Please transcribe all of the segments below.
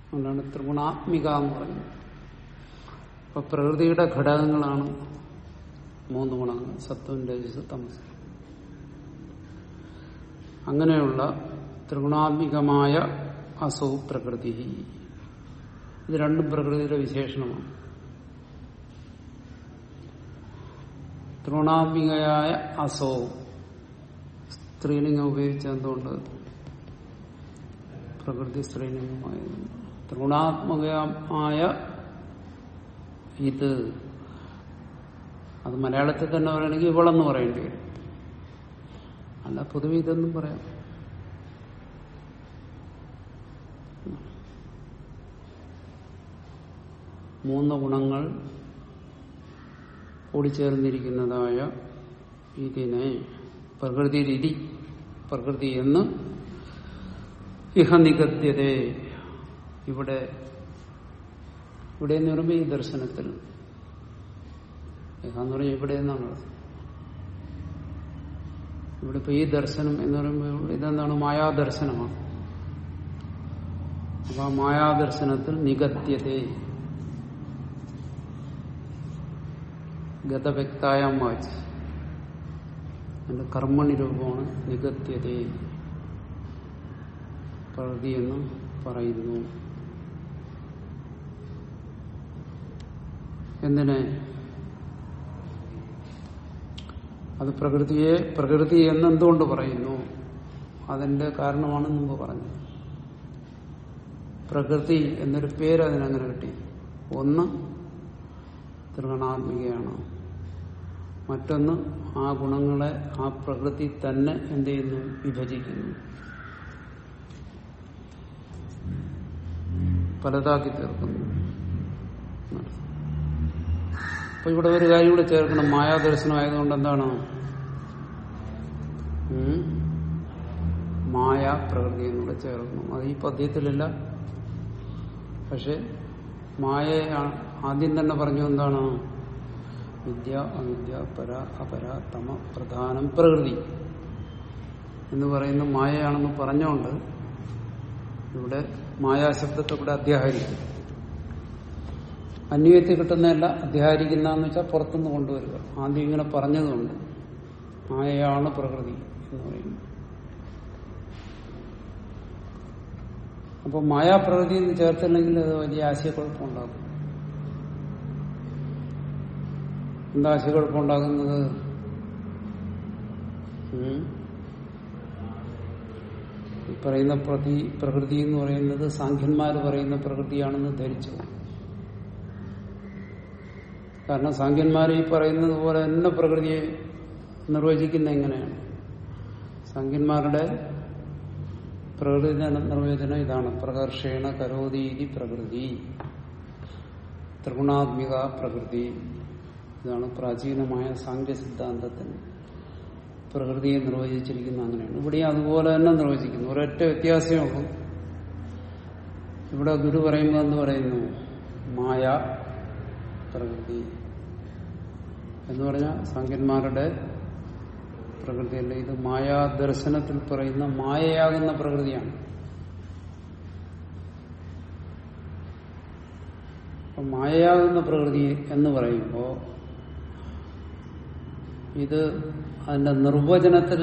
അതുകൊണ്ടാണ് ത്രിഗുണാത്മിക എന്ന് പറയുന്നത് അപ്പൊ പ്രകൃതിയുടെ ഘടകങ്ങളാണ് മൂന്ന് ഗുണങ്ങൾ സത്വം രജസ് തമസ് അങ്ങനെയുള്ള ത്രിഗുണാത്മികമായ അസൗ പ്രകൃതി ഇത് രണ്ടും പ്രകൃതിയുടെ വിശേഷണമാണ് ത്രിഗുണാത്മികയായ അസോ സ്ത്രീലിംഗം ഉപയോഗിച്ച എന്തുകൊണ്ട് പ്രകൃതി സ്ത്രീലിംഗമായത് ത്രിഗുണാത്മകമായ ഇത് അത് മലയാളത്തിൽ തന്നെ പറയണമെങ്കിൽ ഇവളെന്ന് പറയേണ്ടി വരും അല്ല പൊതുവെ ഇതൊന്നും പറയാം മൂന്ന് ഗുണങ്ങൾ കൂടിച്ചേർന്നിരിക്കുന്നതായ ഇതിനെ പ്രകൃതി രീതി പ്രകൃതി എന്ന് ഇഹ നിഗദ്യത ഇവിടെ ഇവിടെ എന്ന് പറയുമ്പോൾ ഈ ദർശനത്തിൽ ഇഹ എന്ന് പറഞ്ഞാൽ ഇവിടെ എന്നാണ് ഇവിടെ ഇപ്പൊ ഈ ദർശനം എന്ന് പറയുമ്പോൾ ഇതെന്താണ് മായാദർശനമാണ് അപ്പൊ ആ മായാദർശനത്തിൽ നിഗദ്യത ഗതവ്യക്തായാം വാച്ച് അതിന്റെ കർമ്മണി രൂപമാണ് നിഗത്യത പ്രകൃതി എന്ന് പറയുന്നു എന്തിനെ അത് പ്രകൃതിയെ പ്രകൃതി എന്നെന്തുകൊണ്ട് പറയുന്നു അതിന്റെ കാരണമാണ് മുമ്പ് പറഞ്ഞത് പ്രകൃതി എന്നൊരു പേര് അതിനങ്ങനെ കിട്ടി ഒന്ന് ത്രിഗണാത്മികയാണ് മറ്റൊന്ന് ആ ഗുണങ്ങളെ ആ പ്രകൃതി തന്നെ എന്ത് ചെയ്യുന്നു വിഭജിക്കുന്നു പലതാക്കി തീർക്കുന്നു അപ്പൊ ഇവിടെ ഒരു കാര്യം കൂടെ ചേർക്കണം മായാദർശനം ആയതുകൊണ്ട് എന്താണ് ഉം? മായ പ്രകൃതി എന്നൂടെ ചേർക്കണം അത് ഈ പദ്യത്തിലില്ല പക്ഷെ മായയാണ് ആദ്യം തന്നെ പറഞ്ഞു എന്താണ് വിദ്യ അവിദ്യ പര അപര തമ പ്രധാനം പ്രകൃതി എന്ന് പറയുന്ന മായയാണെന്ന് പറഞ്ഞുകൊണ്ട് ഇവിടെ മായാശബ്ദത്തെ കൂടെ അധ്യാഹരിക്കും അന്വയത്തിൽ കിട്ടുന്നതല്ല അധ്യാഹരിക്കുന്ന എന്ന് വെച്ചാൽ പുറത്തുനിന്ന് കൊണ്ടുവരിക ആദ്യം ഇങ്ങനെ പറഞ്ഞതുകൊണ്ട് മായയാണ് പ്രകൃതി എന്ന് പറയുന്നത് അപ്പൊ മായാപ്രകൃതി എന്ന് ചേർത്തില്ലെങ്കിൽ അത് വലിയ ആശയക്കുഴപ്പമുണ്ടാകും എന്താ ആശയക്കുഴപ്പമുണ്ടാകുന്നത് ഉം? ഈ പറയുന്ന പ്രതി പ്രകൃതി എന്ന് പറയുന്നത് സാഖ്യന്മാർ പറയുന്ന പ്രകൃതിയാണെന്ന് ധരിച്ചു കാരണം സാഖ്യന്മാർ ഈ പറയുന്നത് പോലെ തന്നെ പ്രകൃതിയെ നിർവചിക്കുന്ന എങ്ങനെയാണ് സാഖ്യന്മാരുടെ പ്രകൃതി നിർവചനം ഇതാണ് പ്രകർഷേണ കരോതീതി പ്രകൃതി ത്രിഗുണാത്മിക പ്രകൃതി ഇതാണ് പ്രാചീനമായ സാങ്ക്യ സിദ്ധാന്തത്തിന് പ്രകൃതിയെ നിർവചിച്ചിരിക്കുന്ന അങ്ങനെയാണ് ഇവിടെ അതുപോലെ തന്നെ നിർവചിക്കുന്നു ഒരൊറ്റ വ്യത്യാസമേ ഉള്ളൂ ഇവിടെ ഗുരു പറയുമ്പോൾ എന്ത് പറയുന്നു മായ പ്രകൃതി എന്ന് പറഞ്ഞാൽ സാങ്കന്മാരുടെ പ്രകൃതിയല്ല ഇത് മായാദർശനത്തിൽ പറയുന്ന മായയാകുന്ന പ്രകൃതിയാണ് അപ്പൊ മായയാകുന്ന പ്രകൃതി എന്ന് പറയുമ്പോൾ ഇത് അതിന്റെ നിർവചനത്തിൽ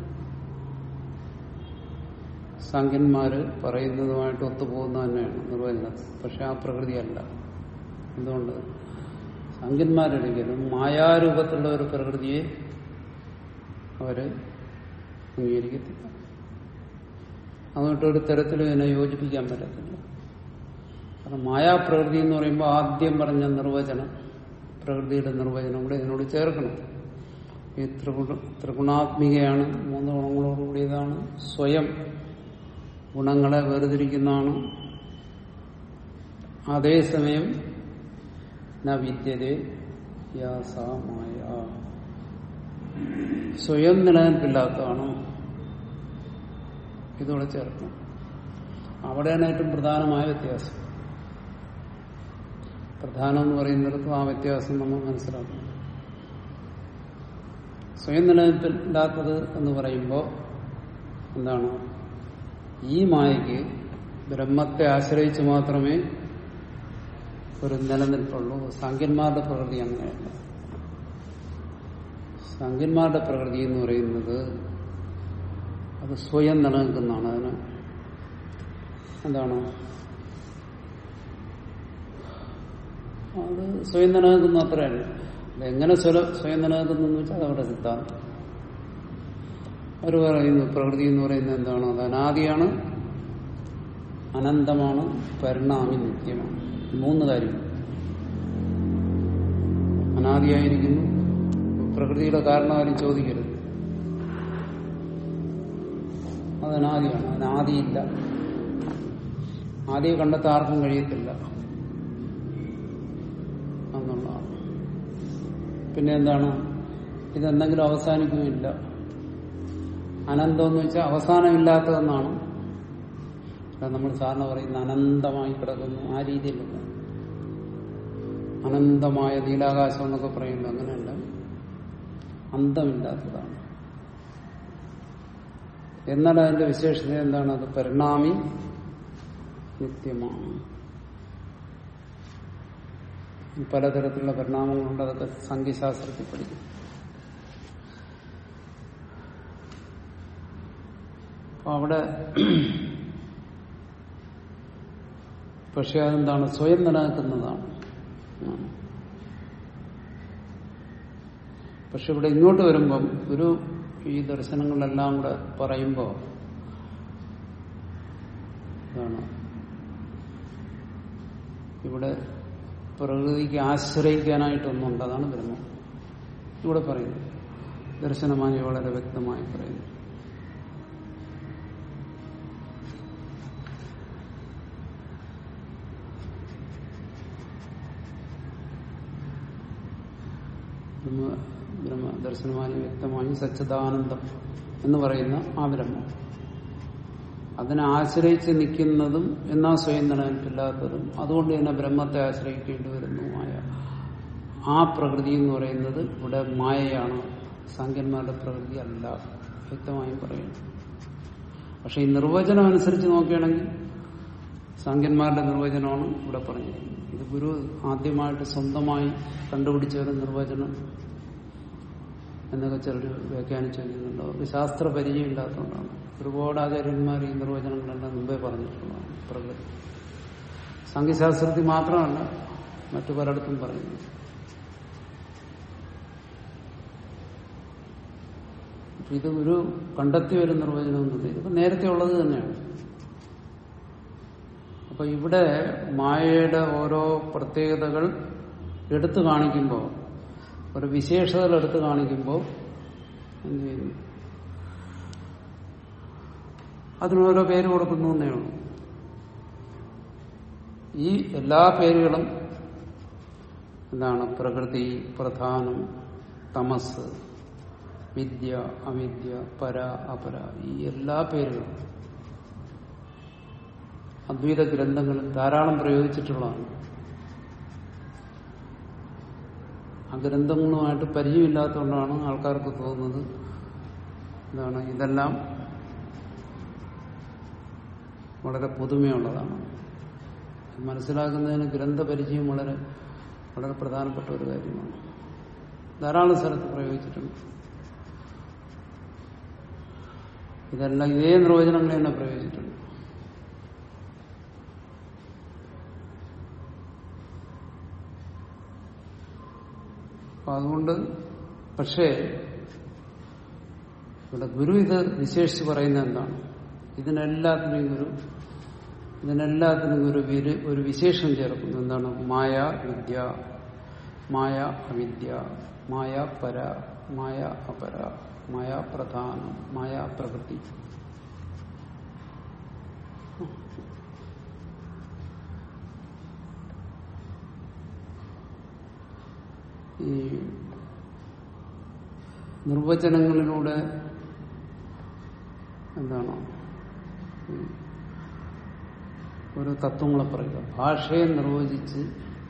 സാങ്കന്മാര് പറയുന്നതുമായിട്ട് ഒത്തുപോകുന്ന തന്നെയാണ് നിർവചനത്തിൽ പക്ഷെ ആ പ്രകൃതിയല്ല എന്തുകൊണ്ട് സാങ്കന്മാരൊരിക്കലും മായാരൂപത്തിലുള്ള ഒരു പ്രകൃതിയെ അവര് അംഗീകരിക്കത്തില്ല അതുകൊണ്ട് ഒരു തരത്തിലും ഇതിനെ യോജിപ്പിക്കാൻ പറ്റത്തില്ല കാരണം മായാപ്രകൃതി എന്ന് പറയുമ്പോൾ ആദ്യം പറഞ്ഞ നിർവചനം പ്രകൃതിയുടെ നിർവചനം കൂടെ ഇതിനോട് ചേർക്കണം ഈ ത്രിഗുണ ത്രിഗുണാത്മികയാണ് മൂന്ന് ഗുണങ്ങളോടുകൂടിയതാണ് സ്വയം ഗുണങ്ങളെ വേർതിരിക്കുന്നതാണ് അതേസമയം ന വിദ്യതേ യാസമായ സ്വയം നിലനിൽപ്പില്ലാത്തതാണ് ഇതോടെ ചേർക്കണം അവിടെയാണ് ഏറ്റവും പ്രധാനമായ വ്യത്യാസം പ്രധാനം എന്ന് പറയുന്നിടത്തും ആ വ്യത്യാസം നമ്മൾ മനസ്സിലാക്കണം സ്വയം നിലനിൽപ്പില്ലാത്തത് എന്ന് പറയുമ്പോൾ എന്താണ് ഈ മായയ്ക്ക് ബ്രഹ്മത്തെ ആശ്രയിച്ച് മാത്രമേ ഒരു നിലനിൽപ്പുള്ളൂ സാങ്കന്മാരുടെ പ്രകൃതി അങ്ങനെയല്ല സാങ്കന്മാരുടെ പ്രകൃതി എന്ന് പറയുന്നത് അത് സ്വയം നിലനിൽക്കുന്നതാണ് അതിന് എന്താണ് അത് സ്വയം നിലനിൽക്കുന്ന അത്രയല്ല എങ്ങനെ സ്വയം നിലനിൽക്കുന്നു എന്ന് വെച്ചാൽ അതവിടെ സിദ്ധാന്തം അവർ പറയുന്നു പ്രകൃതി എന്ന് പറയുന്നത് എന്താണ് അത് അനാദിയാണ് അനന്തമാണ് പരിണാമി നിത്യമാണ് മൂന്ന് കാര്യം അനാദിയായിരിക്കുന്നു പ്രകൃതിയുടെ കാരണകാര്യം ചോദിക്കരുത് അത് അനാദിയാണ് അതിനാദിയില്ല ആദ്യം കണ്ടെത്താൻ ആർക്കും കഴിയത്തില്ല എന്നുള്ളതാണ് പിന്നെ എന്താണ് ഇതെന്തെങ്കിലും അവസാനിക്കുമില്ല അനന്തം എന്ന് വെച്ചാൽ അവസാനമില്ലാത്തതെന്നാണ് നമ്മൾ സാറിന് പറയുന്ന അനന്തമായി കിടക്കുന്നു ആ രീതിയിലല്ല അനന്തമായ നീലാകാശം എന്നൊക്കെ പറയുന്നത് അങ്ങനെയല്ല അന്തമില്ലാത്തതാണ് എന്നാൽ അതിന്റെ വിശേഷത എന്താണ് അത് പരിണാമി നിത്യമാണ് പലതരത്തിലുള്ള പരിണാമങ്ങളുണ്ട് അതൊക്കെ സംഖ്യശാസ്ത്രത്തിൽ പഠിക്കും അപ്പൊ അവിടെ പക്ഷെ അതെന്താണ് സ്വയം നിലനിൽക്കുന്നതാണ് പക്ഷെ ഇവിടെ ഇങ്ങോട്ട് വരുമ്പം ഒരു ഈ ദർശനങ്ങളെല്ലാം കൂടെ പറയുമ്പോൾ ഇതാണ് ഇവിടെ പ്രകൃതിക്ക് ആശ്രയിക്കാനായിട്ടൊന്നുണ്ട് അതാണ് ബ്രഹ്മം ഇവിടെ പറയുന്നത് ദർശനമായി വളരെ വ്യക്തമായി പറയുന്നു ബ്രഹ്മ ബ്രഹ്മ ദർശനമായി വ്യക്തമായി സച്ചിദാനന്ദം എന്ന് പറയുന്ന ആ ബ്രഹ്മം അതിനെ ആശ്രയിച്ച് നിൽക്കുന്നതും എന്നാ സ്വയം നിലനിൽപ്പില്ലാത്തതും അതുകൊണ്ട് തന്നെ ബ്രഹ്മത്തെ ആശ്രയിക്കേണ്ടി വരുന്നതുമായ ആ പ്രകൃതി എന്ന് പറയുന്നത് ഇവിടെ മായയാണ് സാങ്കന്മാരുടെ പ്രകൃതി അല്ല വ്യക്തമായും പറയുന്നു പക്ഷെ ഈ നിർവചനം അനുസരിച്ച് നോക്കുകയാണെങ്കിൽ സാങ്കന്മാരുടെ നിർവചനമാണ് ഇവിടെ പറഞ്ഞിരിക്കുന്നത് ഇത് ഗുരു ആദ്യമായിട്ട് സ്വന്തമായി കണ്ടുപിടിച്ച ഒരു നിർവചനം എന്നൊക്കെ ചിലർ വ്യാഖ്യാനിച്ചു വരുന്നുണ്ട് അവർക്ക് ശാസ്ത്ര പരിചയം ഇല്ലാത്തതുകൊണ്ടാണ് ഒരുപാട് ആചാര്യന്മാർ ഈ നിർവചനങ്ങളെല്ലാം മുമ്പേ പറഞ്ഞിട്ടുള്ളതാണ് പ്രകൃതി സംഖ്യശാസ്ത്രത്തിൽ മാത്രമല്ല മറ്റു പലയിടത്തും പറയുന്നു ഇത് ഒരു കണ്ടെത്തിയ ഒരു നിർവചനമൊന്നുമില്ല ഇതിപ്പോ നേരത്തെ ഉള്ളത് തന്നെയാണ് അപ്പൊ ഇവിടെ മായയുടെ ഓരോ പ്രത്യേകതകൾ എടുത്തു കാണിക്കുമ്പോൾ ഒരു വിശേഷതകൾ എടുത്തു കാണിക്കുമ്പോൾ എന്ത് ചെയ്യുന്നു അതിനോരോ പേര് കൊടുക്കുന്നു എന്നേ ഉള്ളൂ ഈ എല്ലാ പേരുകളും എന്താണ് പ്രകൃതി പ്രധാനം തമസ് വിദ്യ അവിദ്യ പര അപര ഈ എല്ലാ പേരുകളും അദ്വൈത ഗ്രന്ഥങ്ങളിൽ ധാരാളം പ്രയോഗിച്ചിട്ടുള്ളതാണ് ആ ഗ്രന്ഥങ്ങളുമായിട്ട് പരിചയമില്ലാത്തതുകൊണ്ടാണ് ആൾക്കാർക്ക് തോന്നുന്നത് എന്താണ് ഇതെല്ലാം വളരെ പുതുമയുള്ളതാണ് മനസ്സിലാക്കുന്നതിന് ഗ്രന്ഥപരിചയം വളരെ വളരെ പ്രധാനപ്പെട്ട ഒരു കാര്യമാണ് ധാരാളം സ്ഥലത്ത് പ്രയോഗിച്ചിട്ടുണ്ട് ഇതെല്ലാം ഇതേ നിർവചനങ്ങൾ തന്നെ പ്രയോഗിച്ചിട്ടുണ്ട് അപ്പൊ അതുകൊണ്ട് പക്ഷേ ഇവിടെ ഗുരു ഇത് വിശേഷിച്ച് പറയുന്നത് എന്താണ് ഇതിനെല്ലാത്തിനും ഗുരു ഇതിനെല്ലാത്തിനും ഒരു വിരു ഒരു വിശേഷം ചേർക്കുന്നു എന്താണ് മായ വിദ്യ മായ അവിദ്യ മായ പര മായ അപര മായ പ്രധാനം മായ പ്രകൃതി ഈ നിർവചനങ്ങളിലൂടെ എന്താണ് ഓരോ തത്വങ്ങളെ പറയുക ഭാഷയെ നിർവചിച്ച്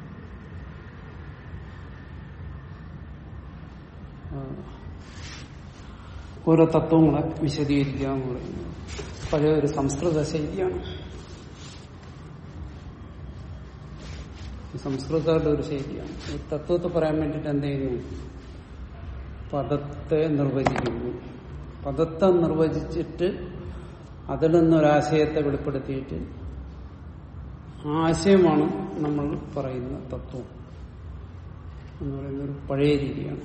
ഓരോ തത്വങ്ങളെ വിശദീകരിക്കുക എന്ന് പറയുന്നത് പഴയ ഒരു സംസ്കൃത ശൈലിയാണ് സംസ്കൃതക്കാരുടെ ഒരു ശൈലിയാണ് ഈ തത്വത്തെ പറയാൻ വേണ്ടിയിട്ട് എന്ത് ചെയ്യുന്നു പദത്തെ നിർവചിക്കുന്നു പദത്തെ നിർവചിച്ചിട്ട് അതിൽ നിന്നൊരാശയത്തെ വെളിപ്പെടുത്തിയിട്ട് ആ ആശയമാണ് നമ്മൾ പറയുന്ന തത്വം എന്ന് പറയുന്ന ഒരു പഴയ രീതിയാണ്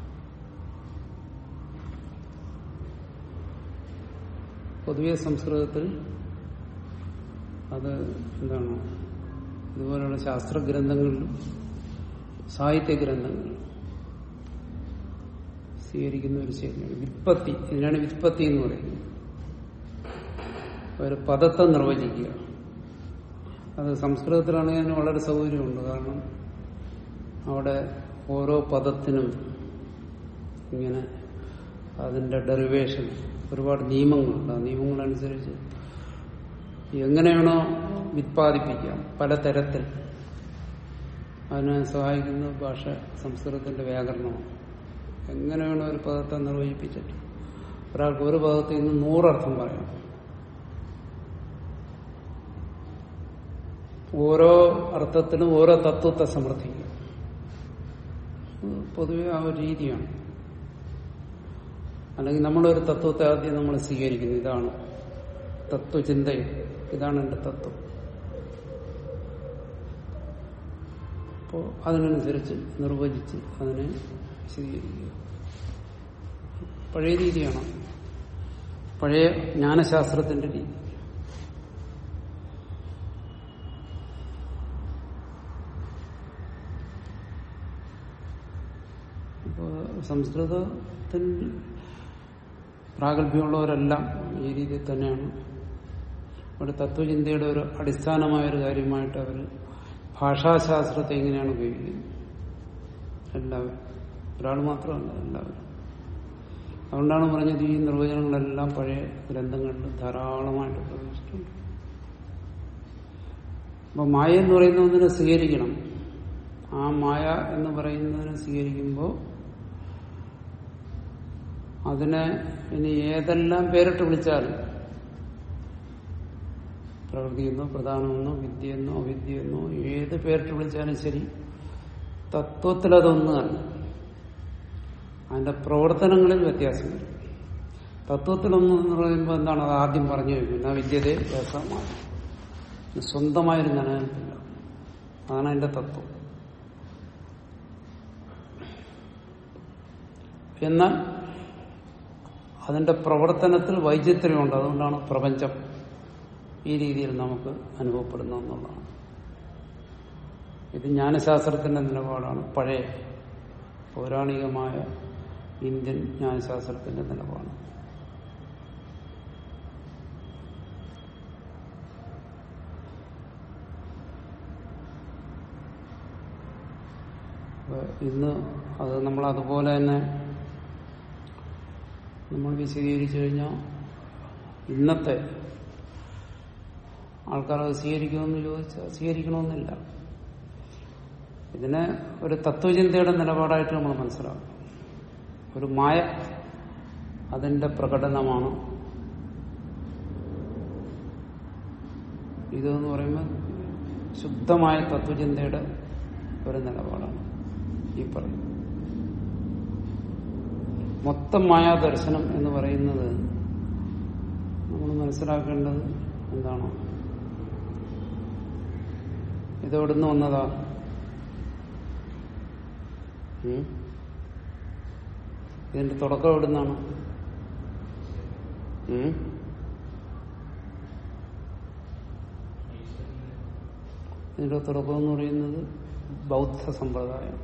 പൊതുവെ സംസ്കൃതത്തിൽ അത് എന്താണ് ഇതുപോലുള്ള ശാസ്ത്രഗ്രന്ഥങ്ങളിലും സാഹിത്യ ഗ്രന്ഥങ്ങളിലും സ്വീകരിക്കുന്ന ഒരു ശൈലിയാണ് വിത്പത്തി ഇതിനാണ് വിത്പത്തി എന്ന് പറയുന്നത് ഒരു പദത്തെ നിർവചിക്കുക അത് സംസ്കൃതത്തിലാണെങ്കിൽ അതിന് വളരെ സൗകര്യമുണ്ട് കാരണം അവിടെ ഓരോ പദത്തിനും ഇങ്ങനെ അതിന്റെ ഡെറിവേഷൻ ഒരുപാട് നിയമങ്ങളുണ്ട് ആ നിയമങ്ങളനുസരിച്ച് എങ്ങനെയാണോ വിത്പാദിപ്പിക്കാം പലതരത്തിൽ അതിനെ സഹായിക്കുന്ന ഭാഷ സംസ്കൃതത്തിന്റെ വ്യാകരണമാണ് എങ്ങനെ വേണം ഒരു പദത്തെ നിർവഹിപ്പിച്ചിട്ട് ഒരാൾക്ക് ഒരു പദത്തിൽ നിന്ന് നൂറർത്ഥം പറയാം ഓരോ അർത്ഥത്തിനും ഓരോ തത്വത്തെ സമർത്ഥിക്കുക പൊതുവെ ആ ഒരു രീതിയാണ് അല്ലെങ്കിൽ നമ്മളൊരു തത്വത്തെ ആദ്യം നമ്മൾ സ്വീകരിക്കുന്നു ഇതാണ് തത്വചിന്തയും ഇതാണ് എന്റെ തത്വം അപ്പോൾ അതിനനുസരിച്ച് നിർവചിച്ച് അതിനെ സ്വീകരിക്കുക പഴയ രീതിയാണ് പഴയ ജ്ഞാനശാസ്ത്രത്തിന്റെ രീതി അപ്പോൾ സംസ്കൃതത്തിൽ പ്രാഗൽഭ്യമുള്ളവരെല്ലാം ഈ രീതിയിൽ തന്നെയാണ് അവിടെ തത്വചിന്തയുടെ ഒരു അടിസ്ഥാനമായ ഒരു കാര്യമായിട്ട് അവർ ഭാഷാശാസ്ത്രത്തെ എങ്ങനെയാണ് ഉപയോഗിക്കുന്നത് എല്ലാവരും ഒരാൾ മാത്രമല്ല എല്ലാവരും അതുകൊണ്ടാണ് പറഞ്ഞത് ഈ നിർവചനങ്ങളെല്ലാം പഴയ ഗ്രന്ഥങ്ങളിൽ ധാരാളമായിട്ട് പ്രവേശിച്ചിട്ടുണ്ട് അപ്പൊ മായ എന്ന് പറയുന്ന ഒന്നിനെ സ്വീകരിക്കണം ആ മായ എന്ന് പറയുന്നതിനെ സ്വീകരിക്കുമ്പോൾ അതിനെ ഇനി ഏതെല്ലാം പേരിട്ട് വിളിച്ചാലും പ്രകൃതിയെന്നോ പ്രധാനമെന്നോ വിദ്യയെന്നോ അവിദ്യയെന്നോ ഏത് പേരിട്ട് വിളിച്ചാലും ശരി തത്വത്തിൽ അതൊന്നാണ് അതിന്റെ പ്രവർത്തനങ്ങളിൽ വ്യത്യാസം വരും തത്വത്തിലൊന്ന് എന്ന് പറയുമ്പോൾ എന്താണ് അത് ആദ്യം പറഞ്ഞു കഴിഞ്ഞു ആ വിദ്യതയെ രസമാണ് സ്വന്തമായൊരു നിലനിൽപ്പില്ല അതാണ് അതിന്റെ തത്വം എന്നാൽ അതിന്റെ പ്രവർത്തനത്തിൽ വൈചിത്ര്യമുണ്ട് അതുകൊണ്ടാണ് പ്രപഞ്ചം ഈ രീതിയിൽ നമുക്ക് അനുഭവപ്പെടുന്ന എന്നുള്ളതാണ് ഇത് ജ്ഞാനശാസ്ത്രത്തിന്റെ നിലപാടാണ് പഴയ പൗരാണികമായ ഇന്ത്യൻ ജ്ഞാനശാസ്ത്രത്തിന്റെ നിലപാട് ഇന്ന് അത് നമ്മൾ അതുപോലെ തന്നെ നമ്മൾ വിശദീകരിച്ചു കഴിഞ്ഞാൽ ഇന്നത്തെ ആൾക്കാർ അത് സ്വീകരിക്കുമെന്ന് ചോദിച്ചാൽ സ്വീകരിക്കണമെന്നില്ല ഇതിനെ ഒരു തത്വചിന്തയുടെ നിലപാടായിട്ട് നമ്മൾ മനസ്സിലാക്കും ഒരു മായ അതിന്റെ പ്രകടനമാണ് ഇതെന്ന് പറയുമ്പോൾ ശുദ്ധമായ തത്വചിന്തയുടെ ഒരു നിലപാടാണ് ഈ പറയുന്നത് മൊത്തം മായാദർശനം എന്ന് പറയുന്നത് നമ്മൾ മനസ്സിലാക്കേണ്ടത് എന്താണ് ഇതെവിടുന്ന് വന്നതാ ഉം? ഇതിന്റെ തുടക്കം എവിടുന്നാണ് ഉം? ഇതിന്റെ തുടക്കം എന്ന് പറയുന്നത് ബൗദ്ധ സമ്പ്രദായം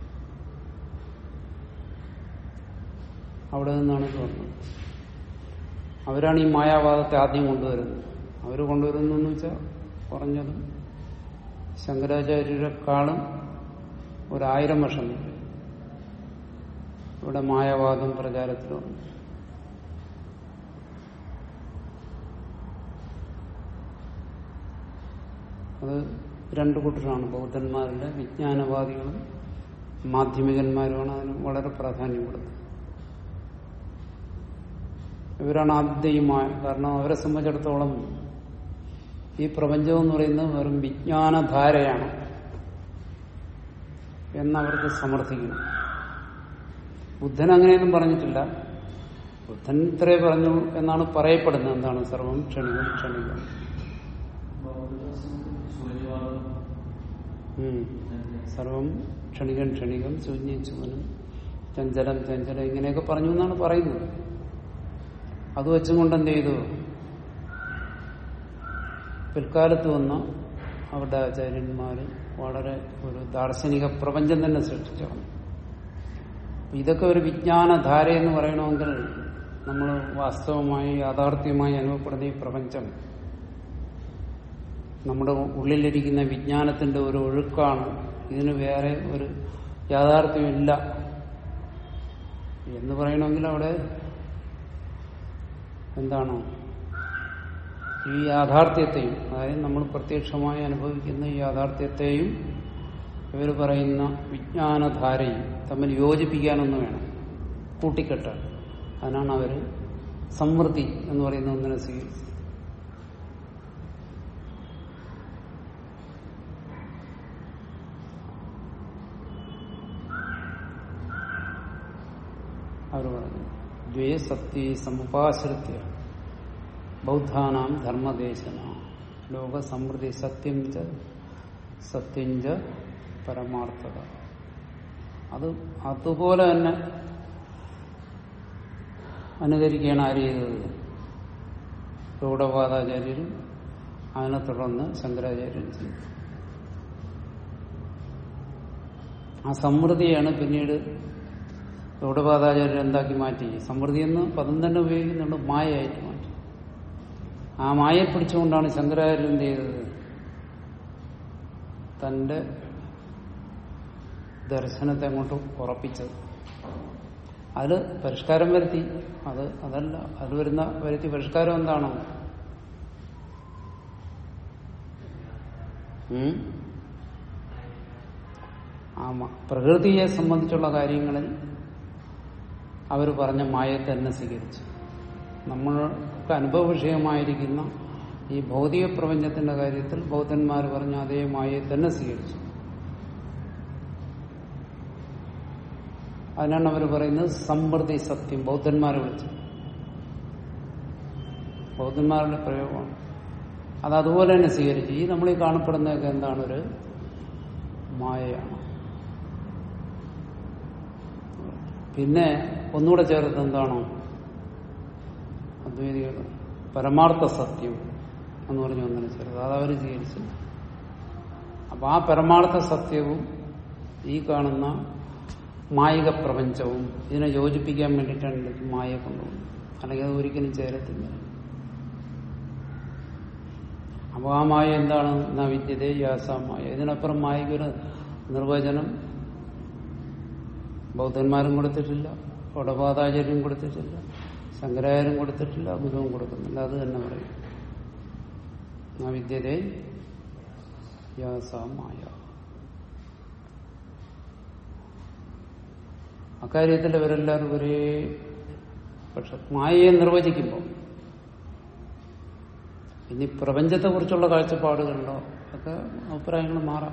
അവിടെ നിന്നാണ് ഇത് വന്നത് അവരാണ് ഈ മായാവാദത്തെ ആദ്യം കൊണ്ടുവരുന്നത് അവർ കൊണ്ടുവരുന്നതെന്ന് വെച്ചാൽ പറഞ്ഞത് ശങ്കരാചാര്യരെക്കാളും ഒരായിരം വർഷം മുമ്പ് ഇവിടെ മായാവാദം പ്രചാരത്തിൽ വന്നു അത് രണ്ടു കൂട്ടരാണ് ബൗദ്ധന്മാരുടെ വിജ്ഞാനവാദികളും മാധ്യമികന്മാരുമാണ് അതിന് വളരെ പ്രാധാന്യം കൊടുത്തത് ഇവരാണ് ആദ്യമായ കാരണം അവരെ സംബന്ധിച്ചിടത്തോളം ഈ പ്രപഞ്ചം എന്ന് പറയുന്നത് വെറും വിജ്ഞാനധാരയാണ് എന്നവർക്ക് സമർത്ഥിക്കുന്നു ബുദ്ധൻ അങ്ങനെയൊന്നും പറഞ്ഞിട്ടില്ല ബുദ്ധൻ ഇത്രേ പറഞ്ഞു എന്നാണ് പറയപ്പെടുന്നത് എന്താണ് സർവം ക്ഷണികം ക്ഷണികം ഉം. സർവം ക്ഷണികം ക്ഷണികം ശൂന്യം ശൂന്യം ചഞ്ചലം ചഞ്ചലം ഇങ്ങനെയൊക്കെ പറഞ്ഞു എന്നാണ് പറയുന്നത് അത് വെച്ചും കൊണ്ട് എന്ത് ചെയ്തു പിൽക്കാലത്ത് വന്ന അവരുടെ ആചാര്യന്മാര് വളരെ ഒരു ദാർശനിക പ്രപഞ്ചം തന്നെ സൃഷ്ടിച്ചാണ് ഇതൊക്കെ ഒരു വിജ്ഞാനധാര എന്ന് പറയണമെങ്കിൽ നമ്മൾ വാസ്തവമായി യാഥാർത്ഥ്യമായി അനുഭവപ്പെടുന്ന ഈ പ്രപഞ്ചം നമ്മുടെ ഉള്ളിലിരിക്കുന്ന വിജ്ഞാനത്തിന്റെ ഒരു ഒഴുക്കാണ് ഇതിന് വേറെ ഒരു യാഥാർത്ഥ്യമില്ല എന്ന് പറയണമെങ്കിൽ അവിടെ എന്താണ് ഈ യാഥാർത്ഥ്യത്തെയും അതായത് നമ്മൾ പ്രത്യക്ഷമായി അനുഭവിക്കുന്ന ഈ യാഥാർത്ഥ്യത്തെയും ഇവർ പറയുന്ന വിജ്ഞാനധാരയും തമ്മിൽ യോജിപ്പിക്കാനൊന്ന് വേണം കൂട്ടിക്കെട്ടാൻ അതിനാണ് അവർ സമൃദ്ധി എന്ന് പറയുന്ന ഒന്നിനെ സ്വീകരിച്ചത് അവർ പറഞ്ഞു ദ്വേ സത്യ സമുപാശ്രിത്യ ബൗദ്ധാനാം ധർമ്മദേശന ലോക സമൃദ്ധി സത്യം ച സത്യം ച പരമാർത്ഥത അത് അതുപോലെ തന്നെ അനുകരിക്കുകയാണ് ആര് ചെയ്തത് ഗൗഡപാദാചാര്യരും അതിനെ തുടർന്ന് ശങ്കരാചാര്യരും ചെയ്തു ആ സമൃദ്ധിയാണ് പിന്നീട് ഗൗഡപാദാചാര്യർ എന്താക്കി മാറ്റി സമൃദ്ധി എന്ന് പദം തന്നെ ഉപയോഗിക്കുന്നുണ്ട് മായയായിട്ട് മാറ്റി ആ മായയെ പിടിച്ചുകൊണ്ടാണ് ശങ്കരാചാര്യൻ എന്ത് ചെയ്തത് തന്റെ ദർശനത്തെ അങ്ങോട്ട് ഉറപ്പിച്ചത് അതിൽ പരിഷ്കാരം വരുത്തി അത് അതല്ല അത് വരുന്ന വരുത്തി പരിഷ്കാരം എന്താണ് ഉം? ആ മ- പ്രകൃതിയെ സംബന്ധിച്ചുള്ള കാര്യങ്ങളിൽ അവർ പറഞ്ഞ മായയെ തന്നെ സ്വീകരിച്ചു നമ്മൾക്ക് അനുഭവ വിഷയമായിരിക്കുന്ന ഈ ഭൗതിക പ്രപഞ്ചത്തിന്റെ കാര്യത്തിൽ ബൗദ്ധന്മാർ പറഞ്ഞ അതേ മായയെ തന്നെ സ്വീകരിച്ചു അതിനാണ് അവർ പറയുന്നത് സമൃദ്ധി സത്യം ബൗദ്ധന്മാരെ വിളിച്ചു ബൗദ്ധന്മാരുടെ പ്രയോഗമാണ് അത് അതുപോലെ തന്നെ സ്വീകരിച്ചു ഈ നമ്മൾ ഈ കാണപ്പെടുന്നതൊക്കെ എന്താണ് ഒരു മായയാണ് പിന്നെ ഒന്നുകൂടെ ചേർത്ത് എന്താണോ അദ്വൈതികൾ പരമാർത്ഥ സത്യം എന്ന് പറഞ്ഞ ഒന്നിനെ ചേർത്ത് അതവർ സ്വീകരിച്ചു അപ്പൊ ആ പരമാർത്ഥ സത്യവും ഈ കാണുന്ന മായിക പ്രപഞ്ചവും ഇതിനെ യോജിപ്പിക്കാൻ വേണ്ടിയിട്ടാണ് ഇതിലേക്ക് മായ കൊണ്ടുപോകുന്നത് അല്ലെങ്കിൽ അത് ഒരിക്കലും ചേരത്തില്ല അപ്പൊ ആ മായ എന്താണ് ന വിദ്യതേ യാസമായ ഇതിനപ്പുറം മായക്കൊരു നിർവചനം ബൗദ്ധന്മാരും കൊടുത്തിട്ടില്ല ഒടപാതാചാര്യം കൊടുത്തിട്ടില്ല ശങ്കരാചാര്യം കൊടുത്തിട്ടില്ല ഗുരുവും കൊടുക്കുന്നില്ല അത് തന്നെ പറയും ന വിദ്യതേ യാസമായ അക്കാര്യത്തിൽ ഇവരെല്ലാവരും ഒരേ പക്ഷെ മായയെ നിർവചിക്കുമ്പോൾ ഇനി പ്രപഞ്ചത്തെക്കുറിച്ചുള്ള കാഴ്ചപ്പാടുകളുണ്ടോ ഒക്കെ അഭിപ്രായങ്ങൾ മാറാം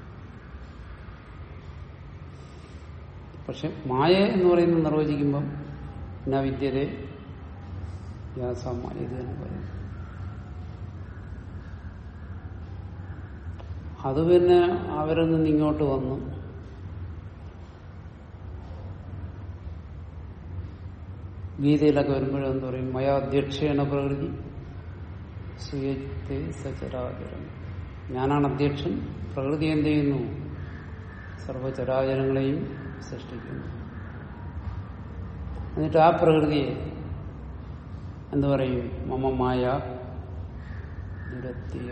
പക്ഷെ മായ എന്ന് പറയുന്നത് നിർവചിക്കുമ്പം ന വിദ്യതേ യാസമായ ഇത് തന്നെ പറയും അത് പിന്നെ അവരിൽ നിന്ന് ഇങ്ങോട്ട് വന്നു ഗീതയിലൊക്കെ വരുമ്പോഴും എന്ത് പറയും മയാധ്യക്ഷേണ പ്രകൃതി സുയത്തെ സചരാചരം ഞാനാണ് അധ്യക്ഷൻ പ്രകൃതി എന്ത് ചെയ്യുന്നു സർവചരാചരങ്ങളെയും സൃഷ്ടിക്കുന്നു എന്നിട്ട് ആ പ്രകൃതിയെ എന്തു പറയും മമമായ ദുരത്തിയ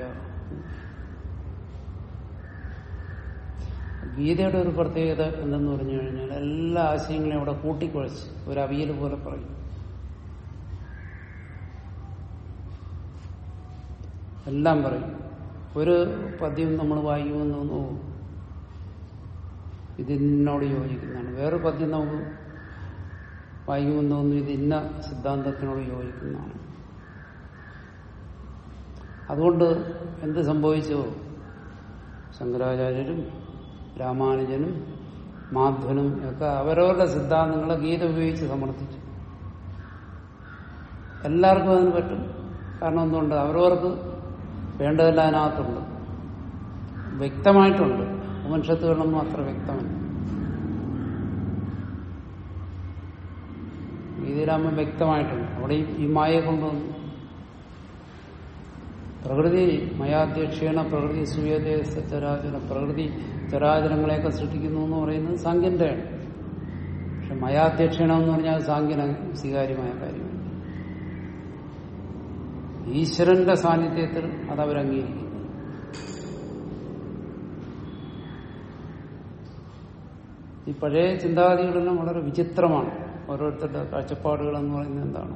ഗീതയുടെ ഒരു പ്രത്യേകത എന്തെന്ന് പറഞ്ഞു കഴിഞ്ഞാൽ എല്ലാ ആശയങ്ങളെയും അവിടെ കൂട്ടിക്കുഴച്ച് ഒരു അവിയൽ പോലെ പറയും എല്ലാം പറയും ഒരു പദ്യം നമ്മൾ വായിക്കുമെന്ന് തോന്നുന്നു ഇതിനോട് യോജിക്കുന്നതാണ് വേറെ പദ്യം നമുക്ക് വായിക്കുമെന്ന് തോന്നുന്നു ഇത് ഇന്ന സിദ്ധാന്തത്തിനോട് യോജിക്കുന്നതാണ് അതുകൊണ്ട് എന്ത് സംഭവിച്ചു ശങ്കരാചാര്യരും രാമാനുജനും മാധ്വനും ഒക്കെ അവരവരുടെ സിദ്ധാന്തങ്ങളെ ഗീത ഉപയോഗിച്ച് സമർത്ഥിച്ചു എല്ലാവർക്കും അതിന് പറ്റും കാരണം എന്തുകൊണ്ട് അവരവർക്ക് വേണ്ടതെല്ലാം അതിനകത്തുണ്ട് വ്യക്തമായിട്ടുണ്ട് ഉപനിഷത്തുകളൊന്നും അത്ര വ്യക്തമല്ല ഗീതയിലാകുമ്പോൾ വ്യക്തമായിട്ടുണ്ട് അവിടെ ഈ- ഈ മായയെ കൊണ്ടുവന്നു പ്രകൃതി മയാധ്യക്ഷേണ പ്രകൃതി സൂയതേ ചരാചര പ്രകൃതി ചരാചരങ്ങളെയൊക്കെ സൃഷ്ടിക്കുന്നു എന്ന് പറയുന്നത് സാങ്കന്റെയാണ് പക്ഷെ മയാധ്യക്ഷേണം എന്ന് പറഞ്ഞാൽ അത് സാങ്കന സ്വീകാര്യമായ കാര്യമാണ് ഈശ്വരന്റെ സാന്നിധ്യത്തിൽ അത് അവരംഗീകരിക്കുന്നു ഈ പഴയ ചിന്താഗതികളെല്ലാം വളരെ വിചിത്രമാണ് ഓരോരുത്തരുടെ കാഴ്ചപ്പാടുകൾ എന്ന് പറയുന്നത് എന്താണ്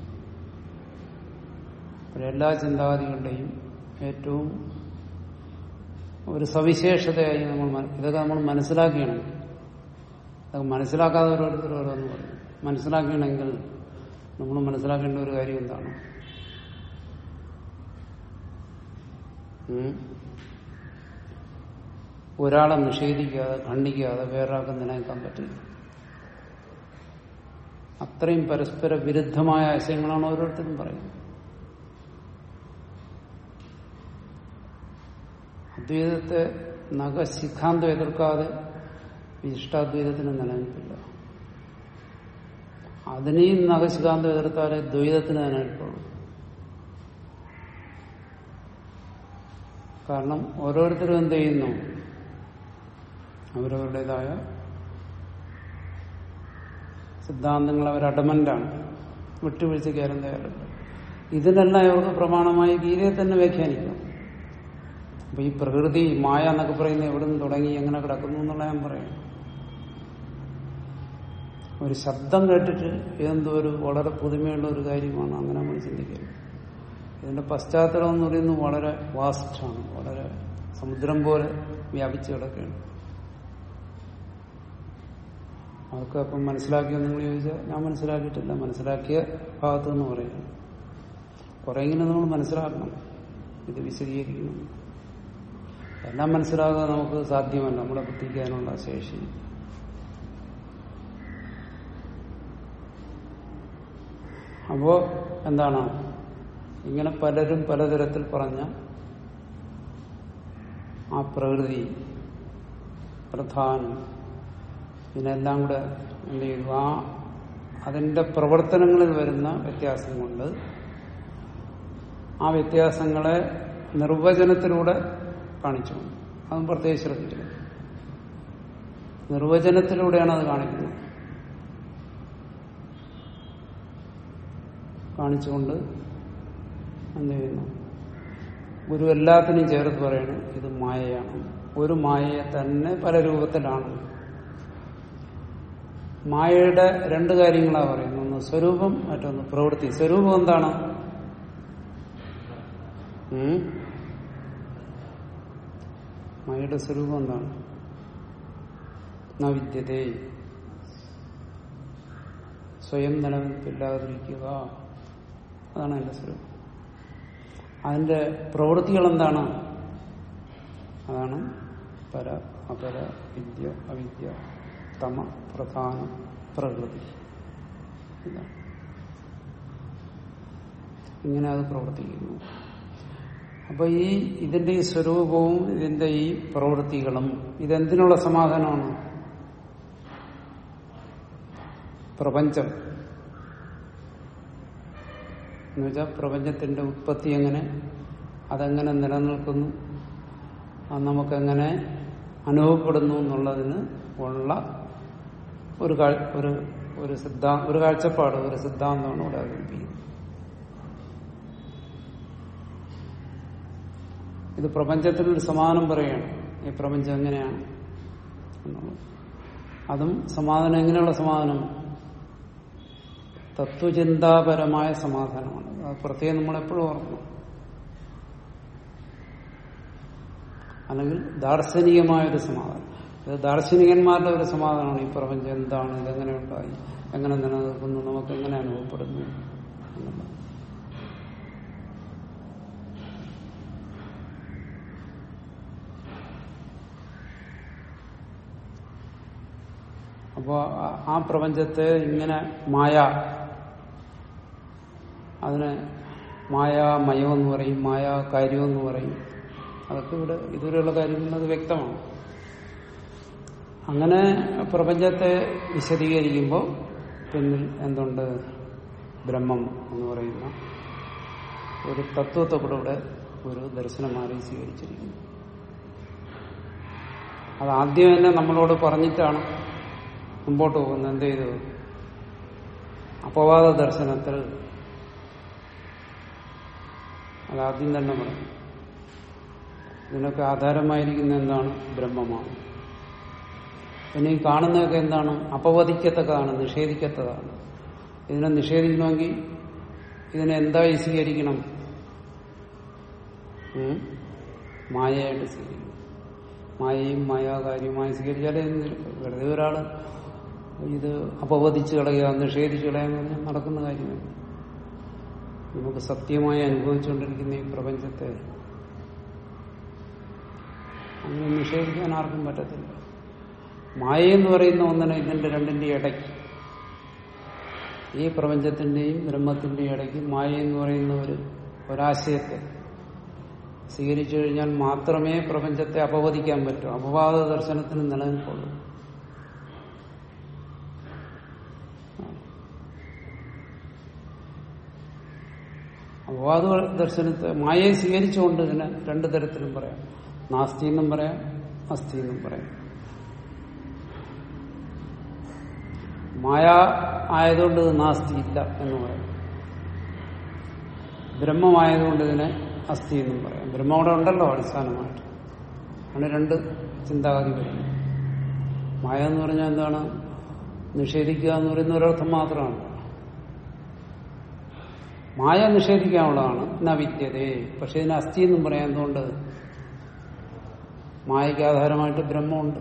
പഴയ എല്ലാ ചിന്താഗതികളുടെയും ഏറ്റവും ഒരു സവിശേഷതയായി നമ്മൾ മന- ഇതൊക്കെ നമ്മൾ മനസ്സിലാക്കുകയാണ് അതൊക്കെ മനസ്സിലാക്കാതെ ഓരോരുത്തർ ഓരോന്ന് പറയും മനസ്സിലാക്കണമെങ്കിൽ നമ്മൾ മനസ്സിലാക്കേണ്ട ഒരു കാര്യം എന്താണ് ഉം? ഒരാളെ നിഷേധിക്കാതെ ഖണ്ഡിക്കാതെ വേറൊരാൾക്ക് നിലനിൽക്കാൻ പറ്റില്ല അത്രയും പരസ്പര വിരുദ്ധമായ ആശയങ്ങളാണ് ഓരോരുത്തരും പറയുന്നത് അദ്വൈതത്തെ നഖശിഖാന്തം എതിർക്കാതെ വിശിഷ്ടാദ്വൈതത്തിന് നിലനിൽപ്പില്ല അതിനെയും നഖശിഖാന്തം എതിർത്താലേ ദ്വൈതത്തിന് നിലനിൽപ്പുള്ളൂ കാരണം ഓരോരുത്തരും എന്ത് ചെയ്യുന്നു അവരവരുടേതായ സിദ്ധാന്തങ്ങൾ അവർ അഡമന്റാണ് വിട്ടുവീഴ്ചയ്ക്കാരും തയ്യാറല്ല ഇതിനെല്ലാം ഇവർക്ക് പ്രമാണമായി ഗീതയെ തന്നെ വ്യാഖ്യാനിക്കാം അപ്പൊ ഈ പ്രകൃതി മായ എന്നൊക്കെ പറയുന്നത് എവിടെ നിന്ന് തുടങ്ങി എങ്ങനെ കിടക്കുന്നു എന്നുള്ള ഞാൻ പറയാം ഒരു ശബ്ദം കേട്ടിട്ട് എന്തോ ഒരു വളരെ പുതുമയുള്ള ഒരു കാര്യമാണ് അങ്ങനെ നമ്മൾ ചിന്തിക്കരുത് ഇതിന്റെ പശ്ചാത്തലം എന്ന് പറയുന്നത് വളരെ വാസ്റ്റാണ് വളരെ സമുദ്രം പോലെ വ്യാപിച്ചു കിടക്കുകയാണ് അതൊക്കെ അപ്പം മനസ്സിലാക്കിയോ നിങ്ങൾ ചോദിച്ചാൽ ഞാൻ മനസ്സിലാക്കിയിട്ടില്ല മനസ്സിലാക്കിയ ഭാഗത്തു നിന്ന് പറയുന്നു കുറെയെങ്കിലും നമ്മൾ മനസ്സിലാക്കണം ഇത് വിശദീകരിക്കണം എല്ലാം മനസ്സിലാക്കുക നമുക്ക് സാധ്യമല്ല നമ്മുടെ ബുദ്ധിക്ക് അതിനുള്ള ശേഷി അപ്പോ എന്താണ് ഇങ്ങനെ പലരും പലതരത്തിൽ പറഞ്ഞ ആ പ്രകൃതി പ്രധാനം ഇതിനെല്ലാം കൂടെ എന്ത് ചെയ്തു ആ അതിന്റെ പ്രവർത്തനങ്ങളിൽ വരുന്ന വ്യത്യാസം കൊണ്ട് ആ വ്യത്യാസങ്ങളെ നിർവചനത്തിലൂടെ കാണിച്ചു അതും പ്രത്യേകിച്ച് ശ്രദ്ധിക്കുക നിർവചനത്തിലൂടെയാണ് അത് കാണിക്കുന്നത് കാണിച്ചുകൊണ്ട് എന്ത് ചെയ്യുന്നു ഗുരു എല്ലാത്തിനും ചേർത്ത് പറയണം ഇത് മായയാണ് ഒരു മായയെ തന്നെ പല രൂപത്തിലാണ് മായയുടെ രണ്ട് കാര്യങ്ങളാണ് പറയുന്നത് ഒന്ന് സ്വരൂപം മറ്റൊന്ന് പ്രവൃത്തി സ്വരൂപം എന്താണ് ഉം? മായയുടെ സ്വരൂപം എന്താണ് നവിദ്യതേ സ്വയം നിലനിൽപ്പില്ലാതിരിക്കുക അതാണ് എന്റെ സ്വരൂപം അതിന്റെ പ്രവൃത്തികൾ എന്താണ് അതാണ് പര അപര വിദ്യ അവിദ്യ തമ പ്രധാന പ്രകൃതി ഇതാണ് ഇങ്ങനെ അത് പ്രവർത്തിക്കുന്നു അപ്പൊ ഈ ഇതിന്റെ ഈ സ്വരൂപവും ഇതിന്റെ ഈ പ്രവൃത്തികളും ഇതെന്തിനുള്ള സമാധാനമാണ് പ്രപഞ്ചം എന്നുവെച്ചാൽ പ്രപഞ്ചത്തിന്റെ ഉത്പത്തി എങ്ങനെ അതെങ്ങനെ നിലനിൽക്കുന്നു അത് നമുക്കെങ്ങനെ അനുഭവപ്പെടുന്നു എന്നുള്ളതിന് ഉള്ള ഒരു കാഴ്- ഒരു ഒരു സിദ്ധാ ഒരു കാഴ്ചപ്പാട് ഒരു സിദ്ധാന്തമാണ് ഇവിടെ അവതരിപ്പിക്കുന്നത് ഇത് പ്രപഞ്ചത്തിനൊരു സമാധാനം പറയുകയാണ് ഈ പ്രപഞ്ചം എങ്ങനെയാണ് എന്നുള്ളത് അതും സമാധാനം എങ്ങനെയുള്ള സമാധാനം തത്വചിന്താപരമായ സമാധാനമാണ് അത് പ്രത്യേകം നമ്മളെപ്പോഴും ഓർക്കണം അല്ലെങ്കിൽ ദാർശനികമായൊരു സമാധാനം ഇത് ദാർശനികന്മാരുടെ ഒരു സമാധാനമാണ് ഈ പ്രപഞ്ചം എന്താണ് ഇതെങ്ങനെ ഉണ്ടായി എങ്ങനെ നിലനിൽക്കുന്നു നമുക്ക് എങ്ങനെ അനുഭവപ്പെടുന്നു എന്നുള്ളത് അപ്പോൾ ആ പ്രപഞ്ചത്തെ ഇങ്ങനെ മായ അതിനെ മായാമയം എന്ന് പറയും മായാ കാര്യം എന്ന് പറയും അതൊക്കെ ഇവിടെ ഇതുവരെയുള്ള കാര്യങ്ങളിൽ അത് വ്യക്തമാണ് അങ്ങനെ പ്രപഞ്ചത്തെ വിശദീകരിക്കുമ്പോൾ പിന്നിൽ എന്തുണ്ട് ബ്രഹ്മം എന്ന് പറയുന്ന ഒരു തത്വത്തെ കൂടെ ഇവിടെ ഒരു ദർശനമായി സ്വീകരിച്ചിരിക്കുന്നു അത് ആദ്യം തന്നെ നമ്മളോട് പറഞ്ഞിട്ടാണ് മുമ്പോട്ട് പോകുന്നത് എന്ത് ചെയ്തു അപവാദ ദർശനത്തിൽ അത് ആദ്യം തന്നെ പറയും ഇതിനൊക്കെ ആധാരമായിരിക്കുന്ന എന്താണ് ബ്രഹ്മമാണ് പിന്നെ ഈ കാണുന്നതൊക്കെ എന്താണ് അപവദിക്കത്തക്കതാണ് നിഷേധിക്കത്തതാണ് ഇതിനെ നിഷേധിക്കണമെങ്കിൽ ഇതിനെ എന്തായി സ്വീകരിക്കണം ഉം? മായയായിട്ട് സ്വീകരിക്കണം മായയും മായാകാര്യമായി സ്വീകരിച്ചാലേ ഇത് വെറുതെ ഒരാള് ഇത് അപവദിച്ച് കളയുക നിഷേധിച്ച് കളയുക എന്ന് പറഞ്ഞാൽ നടക്കുന്ന കാര്യമല്ല നമുക്ക് സത്യമായി അനുഭവിച്ചുകൊണ്ടിരിക്കുന്ന ഈ പ്രപഞ്ചത്തെ അങ്ങനെ നിഷേധിക്കാൻ ആർക്കും പറ്റത്തില്ല മായ എന്ന് പറയുന്ന ഒന്നിനെ ഇതിന്റെ രണ്ടിന്റെ ഇടയ്ക്ക് ഈ പ്രപഞ്ചത്തിന്റെയും ബ്രഹ്മത്തിന്റെയും ഇടയ്ക്ക് മായ എന്ന് പറയുന്ന ഒരു ഒരാശയത്തെ സ്വീകരിച്ചു കഴിഞ്ഞാൽ മാത്രമേ പ്രപഞ്ചത്തെ അപവദിക്കാൻ പറ്റൂ അപവാദ ദർശനത്തിന് നിലനിൽക്കുള്ളൂ അപവാദ ദർശനത്തെ മായയെ സ്വീകരിച്ചുകൊണ്ട് ഇതിനെ രണ്ടു തരത്തിലും പറയാം നാസ്തി എന്നും പറയാം അസ്ഥി എന്നും പറയാം മായ ആയതുകൊണ്ട് ഇത് നാസ്തി ഇല്ല എന്ന് പറയാം ബ്രഹ്മമായതുകൊണ്ട് ഇതിനെ അസ്ഥി എന്നും പറയാം ബ്രഹ്മം അവിടെ ഉണ്ടല്ലോ അടിസ്ഥാനമായിട്ട് അങ്ങനെ രണ്ട് ചിന്താഗതി വരുന്നു മായ എന്ന് പറഞ്ഞാൽ എന്താണ് നിഷേധിക്കുക എന്ന് പറയുന്ന ഒരർത്ഥം മാത്രമാണ് മായ നിഷേധിക്കാനുള്ളതാണ് ന വിദ്യതേ പക്ഷെ ഇതിന് അസ്ഥി എന്നും പറയാം എന്തുകൊണ്ട് മായയ്ക്ക് ആധാരമായിട്ട് ബ്രഹ്മമുണ്ട്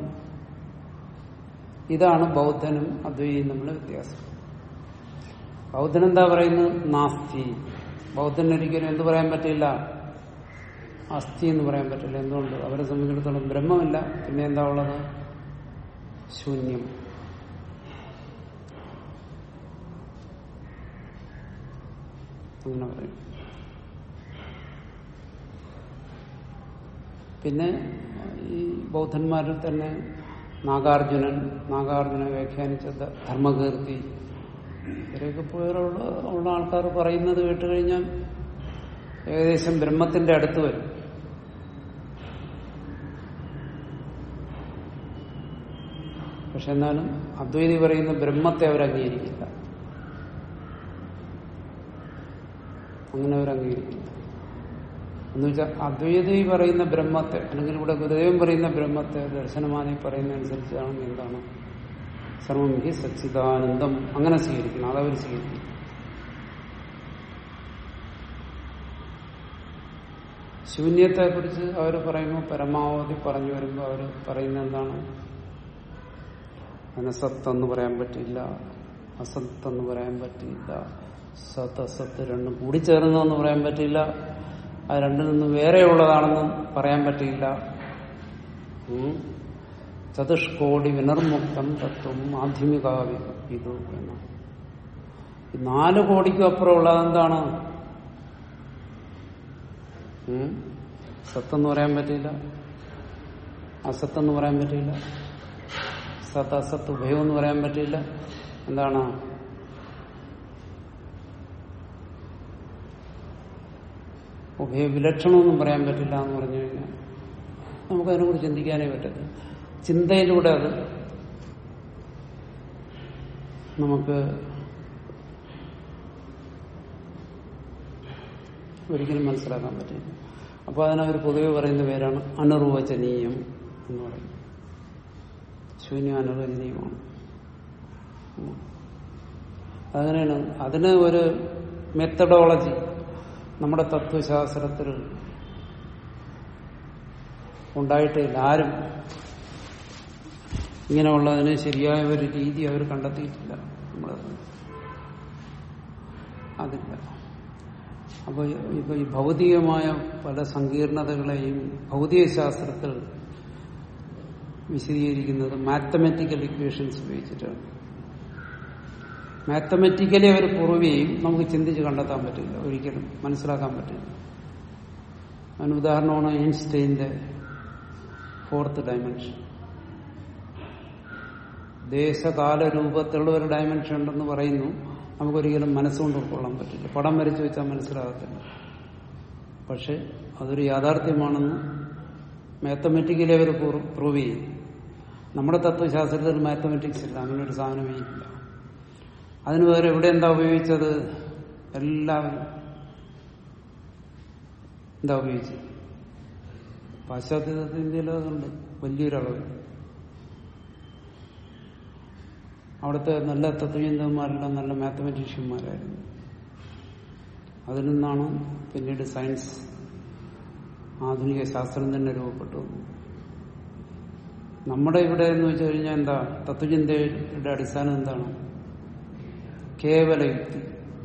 ഇതാണ് ബൗദ്ധനും അദ്വൈതിയും തമ്മിലെ വ്യത്യാസം ബൗദ്ധൻ എന്താ പറയുന്നത് നാസ്തി ബൗദ്ധന് ഒരിക്കലും എന്ത് പറയാൻ പറ്റില്ല അസ്ഥി എന്ന് പറയാൻ പറ്റില്ല എന്തുകൊണ്ട് അവരെ സംബന്ധിച്ചിടത്തോളം ബ്രഹ്മമില്ല പിന്നെ എന്താ ഉള്ളത് ശൂന്യം അങ്ങനെ പറയും പിന്നെ ഈ ബൗദ്ധന്മാരിൽ തന്നെ നാഗാർജുനൻ നാഗാർജുന വ്യാഖ്യാനിച്ച ധ- ധർമ്മകീർത്തി ഇവരെയൊക്കെ പോലുള്ള ഉള്ള ആൾക്കാർ പറയുന്നത് കേട്ട് കഴിഞ്ഞാൽ ഏകദേശം ബ്രഹ്മത്തിന്റെ അടുത്ത് വരും പക്ഷെ എന്നാലും അദ്വൈതി പറയുന്ന ബ്രഹ്മത്തെ അവർ അംഗീകരിക്കില്ല അങ്ങനെ അവർ അംഗീകരിക്കില്ല എന്ന് വെച്ചാൽ അദ്വൈതി പറയുന്ന ബ്രഹ്മത്തെ അല്ലെങ്കിൽ ഇവിടെ ഗുരുദേവൻ പറയുന്ന ബ്രഹ്മത്തെ ദർശനമാനി പറയുന്ന അനുസരിച്ചാണ് എന്താണ് സർവം ഹി സച്ചിദാനന്ദം അങ്ങനെ സ്വീകരിക്കണം അതവർ സ്വീകരിക്കും ശൂന്യത്തെ കുറിച്ച് അവർ പറയുമ്പോൾ പരമാവധി പറഞ്ഞു വരുമ്പോൾ അവർ പറയുന്ന എന്താണ് അതിനെ സത്തെന്ന് പറയാൻ പറ്റില്ല അസത്തെന്ന് പറയാൻ പറ്റില്ല സത്ത് അസത്ത് രണ്ടും കൂടിച്ചേർന്നതെന്ന് പറയാൻ പറ്റില്ല അത് രണ്ടിൽ നിന്ന് വേറെയുള്ളതാണെന്ന് പറയാൻ പറ്റില്ല ഉം. ചതുഷ്കോടി വിനർമുക്തം തത്വം മാധ്യമികാവി ഇത് എന്ന് ഈ നാല് കോടിക്കും അപ്പുറമുള്ളത് എന്താണ് ഉം? സത്തെന്ന് പറയാൻ പറ്റില്ല അസത്തെന്ന് പറയാൻ പറ്റില്ല സത്ത് അസത്ത് ഉഭയം എന്ന് പറയാൻ പറ്റില്ല എന്താണ് ഉഭയ വിലക്ഷണമെന്നും പറയാൻ പറ്റില്ല എന്ന് പറഞ്ഞു കഴിഞ്ഞാൽ നമുക്കതിനെക്കുറിച്ച് ചിന്തിക്കാനേ പറ്റത്തില്ല ചിന്തയിലൂടെ അത് നമുക്ക് ഒരിക്കലും മനസ്സിലാക്കാൻ പറ്റില്ല അപ്പോൾ അതിനവർ പൊതുവെ പറയുന്ന പേരാണ് അനിർവചനീയം എന്ന് പറയും ശൂന്യം അനിർവചനീയമാണ് ഉം. അങ്ങനെയാണ് അതിന് ഒരു മെത്തഡോളജി നമ്മുടെ തത്വശാസ്ത്രത്തിൽ ഉണ്ടായിട്ടില്ല ആരും ഇങ്ങനെയുള്ളതിന് ശരിയായ ഒരു രീതി അവർ കണ്ടെത്തിയിട്ടില്ല നമ്മളെ അതില്ല അപ്പൊ ഇപ്പൊ ഈ ഭൗതികമായ പല സങ്കീർണതകളെയും ഭൗതിക ശാസ്ത്രത്തിൽ വിശദീകരിക്കുന്നത് മാത്തമാറ്റിക്കൽ ഇക്വേഷൻസ് ഉപയോഗിച്ചിട്ടാണ് മാത്തമാറ്റിക്കലി അവർ പ്രൂവ് ചെയ്യും നമുക്ക് ചിന്തിച്ച് കണ്ടെത്താൻ പറ്റില്ല ഒരിക്കലും മനസ്സിലാക്കാൻ പറ്റില്ല അതിന് ഉദാഹരണമാണ് ഐൻസ്റ്റൈന്റെ ഫോർത്ത് ഡയമെൻഷൻ ദേശകാല രൂപത്തിലുള്ള ഒരു ഡയമെൻഷൻ ഉണ്ടെന്ന് പറയുന്നു നമുക്കൊരിക്കലും മനസ്സുകൊണ്ട് ഉൾക്കൊള്ളാൻ പറ്റില്ല പടം വരച്ചു വെച്ചാൽ മനസ്സിലാകത്തില്ല പക്ഷെ അതൊരു യാഥാർത്ഥ്യമാണെന്ന് മാത്തമെറ്റിക്കലി അവർ പ്രൂവ് ചെയ്യും നമ്മുടെ തത്വശാസ്ത്രത്തിൽ മാത്തമെറ്റിക്സ് ഇല്ല അങ്ങനെ ഒരു സാധനമേ ഇല്ല അതിന് വേറെ എവിടെ എന്താ ഉപയോഗിച്ചത് എല്ലാവരും എന്താ ഉപയോഗിച്ചത് പാശ്ചാത്യ തത്വ ഇന്ത്യയിൽ അതുണ്ട് വലിയൊരളവ് അവിടുത്തെ നല്ല തത്വചിന്തന്മാരെല്ലാം നല്ല മാത്തമെറ്റീഷ്യന്മാരായിരുന്നു അതിൽ നിന്നാണ് പിന്നീട് സയൻസ് ആധുനിക ശാസ്ത്രം തന്നെ രൂപപ്പെട്ടു നമ്മുടെ ഇവിടെ എന്ന് വെച്ച് കഴിഞ്ഞാൽ എന്താ തത്വചിന്തയുടെ അടിസ്ഥാനം എന്താണ് കേവല യുക്തി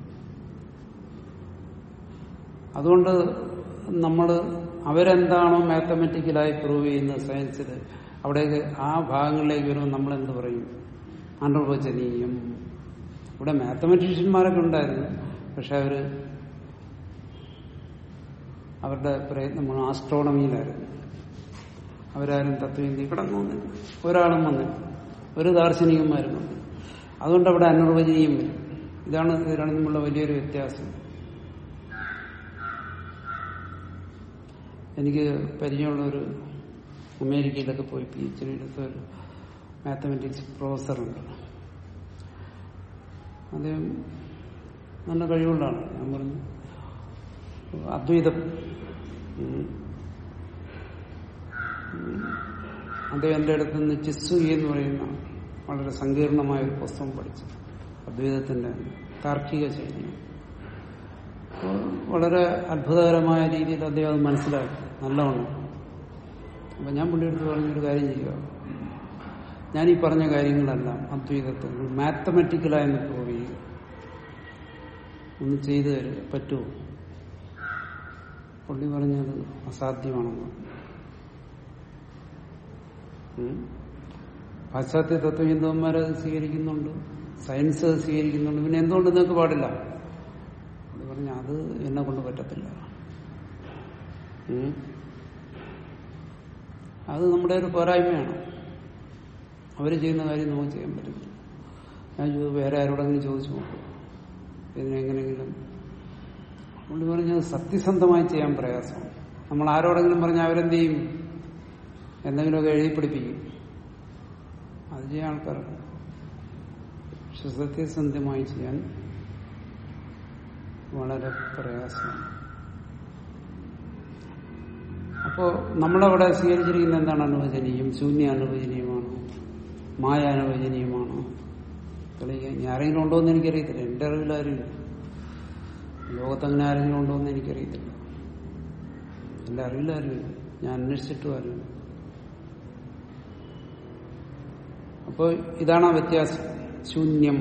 അതുകൊണ്ട് നമ്മൾ അവരെന്താണോ മാത്തമെറ്റിക്കലായി പ്രൂവ് ചെയ്യുന്നത് സയൻസിൽ അവിടേക്ക് ആ ഭാഗങ്ങളിലേക്ക് വരുമ്പോൾ നമ്മൾ എന്ത് പറയും അനിർവചനീയം ഇവിടെ മാത്തമെറ്റീഷ്യന്മാരൊക്കെ ഉണ്ടായിരുന്നു പക്ഷെ അവര് അവരുടെ പ്രയത്നം ആസ്ട്രോണമിയിലായിരുന്നു അവരാരും തത്വചിന്തി കടന്നു വന്നില്ല ഒരാളും വന്നില്ല ഒരു ദാർശനികന്മാരും വന്നില്ല അതുകൊണ്ട് അവിടെ അനിർവചനീയം വരും ഇതാണ് ഇതിലാണ് തമ്മിലുള്ള വലിയൊരു വ്യത്യാസം എനിക്ക് പരിചയമുള്ള ഒരു അമേരിക്കയിലൊക്കെ പോയി പി എച്ച് ഡി എടുത്ത ഒരു മാത്തമെറ്റിക്സ് പ്രൊഫസറുണ്ട് അദ്ദേഹം നല്ല കഴിവുള്ളതാണ് ഞാൻ പറഞ്ഞു അദ്വൈതം ഉം. അദ്ദേഹം എൻ്റെ അടുത്ത് നിന്ന് ചിസ്സുയി എന്ന് പറയുന്ന വളരെ സങ്കീർണമായ ഒരു പുസ്തകം പഠിച്ചു അദ്വൈതത്തിന്റെ താർക്കിക ശൈലി അപ്പോൾ വളരെ അത്ഭുതകരമായ രീതിയിൽ അദ്ദേഹം അത് മനസ്സിലാക്കി നല്ലവണ്ണം അപ്പൊ ഞാൻ പുള്ളിയെടുത്ത് പറഞ്ഞൊരു കാര്യം ചെയ്യുക ഞാൻ ഈ പറഞ്ഞ കാര്യങ്ങളെല്ലാം അദ്വൈതത്തിൽ മാത്തമെറ്റിക്കലായെന്ന് പ്രൂവ് ചെയ്യുക ഒന്ന് ചെയ്തു തരിക പറ്റുമോ പുള്ളി പറഞ്ഞത് അസാധ്യമാണെന്ന് ഉം. പാശ്ചാത്യ തത്വചിന്തന്മാരത് സ്വീകരിക്കുന്നുണ്ട് സയൻസ് അത് സ്വീകരിക്കുന്നുണ്ട് പിന്നെ എന്തുകൊണ്ട് നിങ്ങൾക്ക് പാടില്ല പുള്ളി പറഞ്ഞ അത് എന്നെ കൊണ്ട് പറ്റത്തില്ല ഉം. അത് നമ്മുടെ ഒരു പോരായ്മയാണ് അവർ ചെയ്യുന്ന കാര്യം നമുക്ക് ചെയ്യാൻ പറ്റില്ല ഞാൻ ചോദിച്ചു വേറെ ആരോടെങ്കിലും ചോദിച്ചു നോക്കും ഇതിനെങ്ങനെങ്കിലും പുള്ളി പറഞ്ഞത് സത്യസന്ധമായി ചെയ്യാൻ പ്രയാസമാണ് നമ്മൾ ആരോടെങ്കിലും പറഞ്ഞാൽ അവരെന്ത് ചെയ്യും എന്തെങ്കിലുമൊക്കെ എഴുതി പിടിപ്പിക്കും അത് ചെയ്യാൻ ആൾക്കാർക്ക് പക്ഷെ സത്യസന്ധമായി ചെയ്യാൻ വളരെ പ്രയാസമാണ് അപ്പോ നമ്മളവിടെ സ്വീകരിച്ചിരിക്കുന്ന എന്താണ് അനുവചനീയം ശൂന്യ അനുവചനീയമാണ് മായ അനുവചനീയമാണ് തെളിയിക്കാൻ ഇനി ആരെങ്കിലും ഉണ്ടോ എന്ന് എനിക്കറിയത്തില്ല എന്റെ അറിവിൽ ആരുമില്ല ലോകത്തങ്ങനെ ആരെങ്കിലും ഉണ്ടോ എന്ന് എനിക്കറിയത്തില്ല എന്റെ അറിവിൽ ആരുമില്ല ഞാൻ അന്വേഷിച്ചിട്ടും ആരുമില്ല അപ്പോൾ ഇതാണ് ആ വ്യത്യാസം ശൂന്യം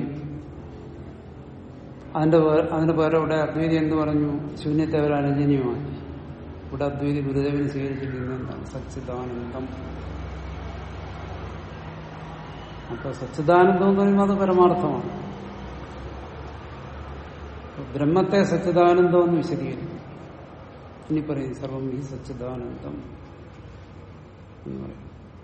അതിന്റെ പകരം- അതിന്റെ പകരം ഇവിടെ അദ്വൈതി എന്ന് പറഞ്ഞു ശൂന്യത്തെ അവർ അനുജനീയമായി ഇവിടെ അദ്വൈതി ഗുരുദേവന് സ്വീകരിച്ചിരിക്കുന്നത് എന്താണ് സച്ചിദാനന്ദം അപ്പൊ സച്ചിദാനന്ദം എന്ന് പറയുമ്പോൾ അത് പരമാർത്ഥമാണ് അപ്പൊ ബ്രഹ്മത്തെ സച്ചിദാനന്ദം എന്ന് വിശദീകരിക്കും ഇനി പറയും സർവം ഈ സച്ചിദാനന്ദം എന്ന് പറയും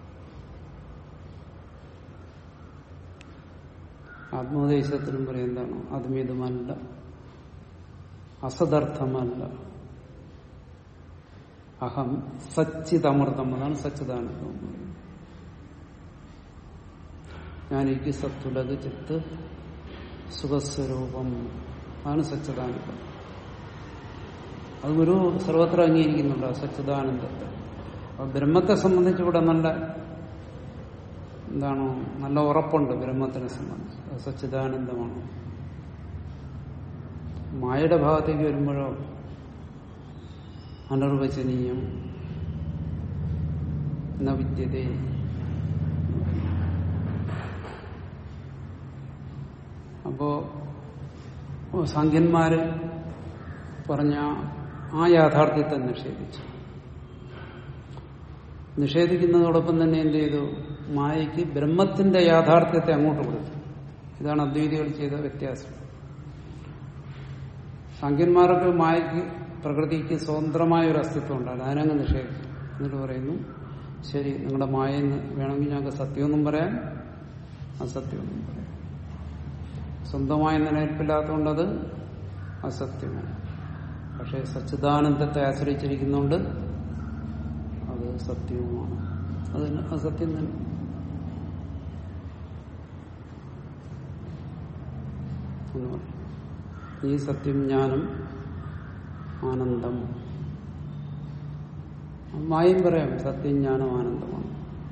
ആത്മോദേശത്തിലും പറയും എന്താണ് അതുമിതുമല്ല അസദർത്ഥമല്ല അഹം സച്ചിതമൃതം അതാണ് സച്ചിദാനന്ദം എന്ന് പറയുന്നത് ഞാൻ എനിക്ക് സത്തുലത് ചിത്ത് സുഖസ്വരൂപം അതാണ് സച്ചിദാനന്ദം അത് ഗുരു സർവത്ര അംഗീകരിക്കുന്നുണ്ട് ആ സച്ചിദാനന്ദത്തെ അപ്പൊ ബ്രഹ്മത്തെ സംബന്ധിച്ച് ഇവിടെ നല്ല എന്താണ് നല്ല ഉറപ്പുണ്ട് ബ്രഹ്മത്തിനെ സംബന്ധിച്ച് അത് സച്ചിദാനന്ദമാണ് മായയുടെ ഭാഗത്തേക്ക് വരുമ്പോഴോ അനിർവചനീയം എന്ന വിദ്യതേ അപ്പോ സാഖ്യന്മാര് പറഞ്ഞ ആ യാഥാർത്ഥ്യത്തെ നിഷേധിച്ചു നിഷേധിക്കുന്നതോടൊപ്പം തന്നെ എന്ത് ചെയ്തു മായയ്ക്ക് ബ്രഹ്മത്തിന്റെ യാഥാർത്ഥ്യത്തെ അങ്ങോട്ട് കൊടുത്തു ഇതാണ് അദ്വൈതികൾ ചെയ്ത വ്യത്യാസം സാങ്കന്മാർക്ക് മായയ്ക്ക് പ്രകൃതിക്ക് സ്വതന്ത്രമായ ഒരു അസ്തിത്വം ഉണ്ടാകും അതിനങ്ങ് നിഷേധിച്ചു എന്നിട്ട് പറയുന്നു ശരി നിങ്ങളുടെ മായെന്ന് വേണമെങ്കിൽ ഞങ്ങൾക്ക് സത്യമൊന്നും പറയാം അസത്യമൊന്നും പറയാം സ്വന്തമായ നിലനിൽപ്പില്ലാത്തതുകൊണ്ടത് അസത്യമാണ് പക്ഷെ സച്ചിദാനന്ദത്തെ ആശ്രയിച്ചിരിക്കുന്നുണ്ട് അത് സത്യവുമാണ് അത് അസത്യം തന്നെ എന്ന് പറയും ഈ സത്യം ജ്ഞാനം ആനന്ദം മായും പറയാം സത്യം ജ്ഞാനം ആനന്ദമാണ്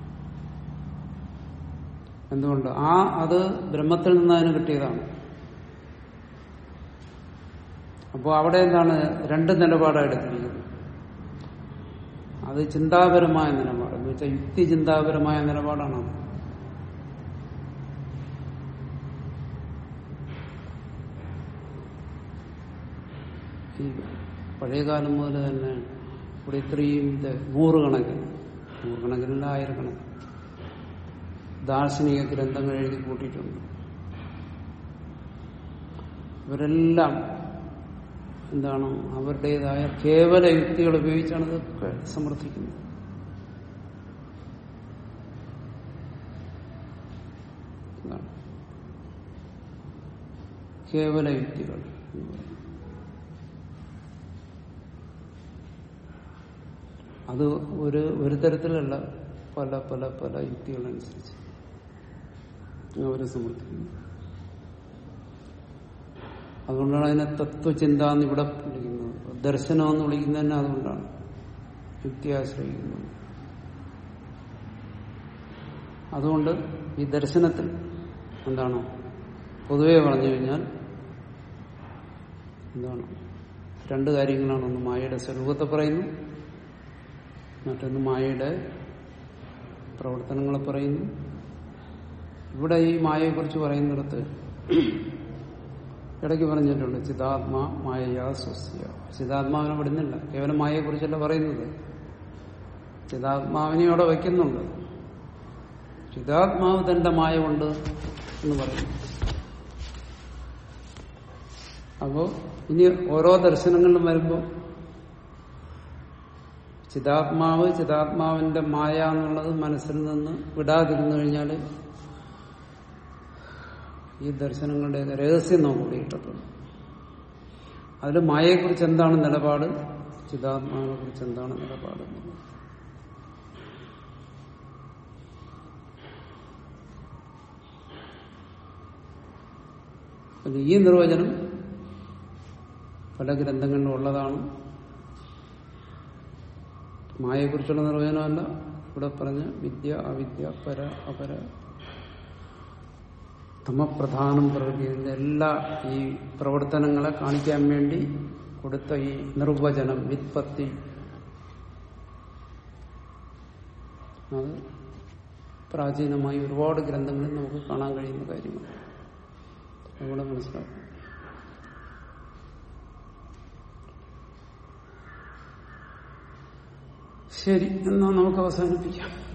എന്തുകൊണ്ട് ആ അത് ബ്രഹ്മത്തിൽ നിന്ന് അതിന് കിട്ടിയതാണ് അപ്പോൾ അവിടെ എന്താണ് രണ്ട് നിലപാടാണ് എടുത്തിരിക്കുന്നത് അത് ചിന്താപരമായ നിലപാട് എന്ന് വെച്ചാൽ യുക്തി ചിന്താപരമായ നിലപാടാണ് അത് ഈ പഴയകാലം മുതൽ തന്നെ ഇവിടെ ഇത്രയും ഇത് നൂറുകണക്കിന് നൂറുകണക്കിനല്ല ആയിരക്കണക്കിന് ദാർശനിക ഗ്രന്ഥങ്ങൾ എഴുതി കൂട്ടിയിട്ടുണ്ട് ഇവരെല്ലാം എന്താണ് അവരുടേതായ കേവല യുക്തികൾ ഉപയോഗിച്ചാണ് ഇതൊക്കെ സമർത്ഥിക്കുന്നത് എന്താണ് കേവല യുക്തികൾ എന്ന് പറയുന്നത് അത് ഒരു ഒരു തരത്തിലല്ല പല പല പല യുക്തികളനുസരിച്ച് അവര് സമർത്ഥിക്കുന്നു അതുകൊണ്ടാണ് അതിനെ തത്വചിന്ത എന്ന് ഇവിടെ വിളിക്കുന്നത് ദർശനം എന്ന് വിളിക്കുന്നത് തന്നെ അതുകൊണ്ടാണ് യുക്തി ആശ്രയിക്കുന്നത് അതുകൊണ്ട് ഈ ദർശനത്തിൽ എന്താണ് പൊതുവെ പറഞ്ഞു കഴിഞ്ഞാൽ എന്താണ് രണ്ട് കാര്യങ്ങളാണ് ഒന്ന് മായയുടെ സ്വരൂപത്തെ പറയുന്നു മറ്റൊന്ന് മായയുടെ പ്രവർത്തനങ്ങളെ പറയുന്നു ഇവിടെ ഈ മായയെക്കുറിച്ച് പറയുന്നിടത്ത് ഇടയ്ക്ക് പറഞ്ഞിട്ടുണ്ട് ചിതാത്മാ മായയാ സ്വസ്യ ചിതാത്മാവിനെ വിടുന്നില്ല കേവലം മായയെക്കുറിച്ചല്ല പറയുന്നത് ചിതാത്മാവിനെ അവിടെ വയ്ക്കുന്നുണ്ട് ചിതാത്മാവ് തന്റെ മായ കൊണ്ട് എന്ന് പറയുന്നു അപ്പോ ഇനി ഓരോ ദർശനങ്ങളിലും വരുമ്പോൾ ചിതാത്മാവ് ചിതാത്മാവിന്റെ മായ എന്നുള്ളത് മനസ്സിൽ നിന്ന് വിടാതിരുന്നു കഴിഞ്ഞാൽ ഈ ദർശനങ്ങളുടെ രഹസ്യം നമുക്ക് കിട്ടത്തുള്ളൂ അതിൽ മായയെക്കുറിച്ച് എന്താണ് നിലപാട് ചിതാത്മാവിനെ കുറിച്ച് എന്താണ് നിലപാട് എന്നുള്ളത്. അപ്പൊ ഈ നിർവചനം പല ഗ്രന്ഥങ്ങളിലും ഉള്ളതാണ് മായയെക്കുറിച്ചുള്ള നിർവചനമല്ല ഇവിടെ പറഞ്ഞ വിദ്യ അവിദ്യ പര അപര തമപ്രധാനം പ്രകൃതിയുടെ എല്ലാ ഈ പ്രവർത്തനങ്ങളെ കാണിക്കാൻ വേണ്ടി കൊടുത്ത ഈ നിർവചനം വിത്പത്തി അത് പ്രാചീനമായി ഒരുപാട് ഗ്രന്ഥങ്ങളിൽ നമുക്ക് കാണാൻ കഴിയുന്ന കാര്യമാണ് അതുകൂടെ മനസ്സിലാക്കും ശരി എന്നാ നമുക്ക് അവസാനിപ്പിക്കാം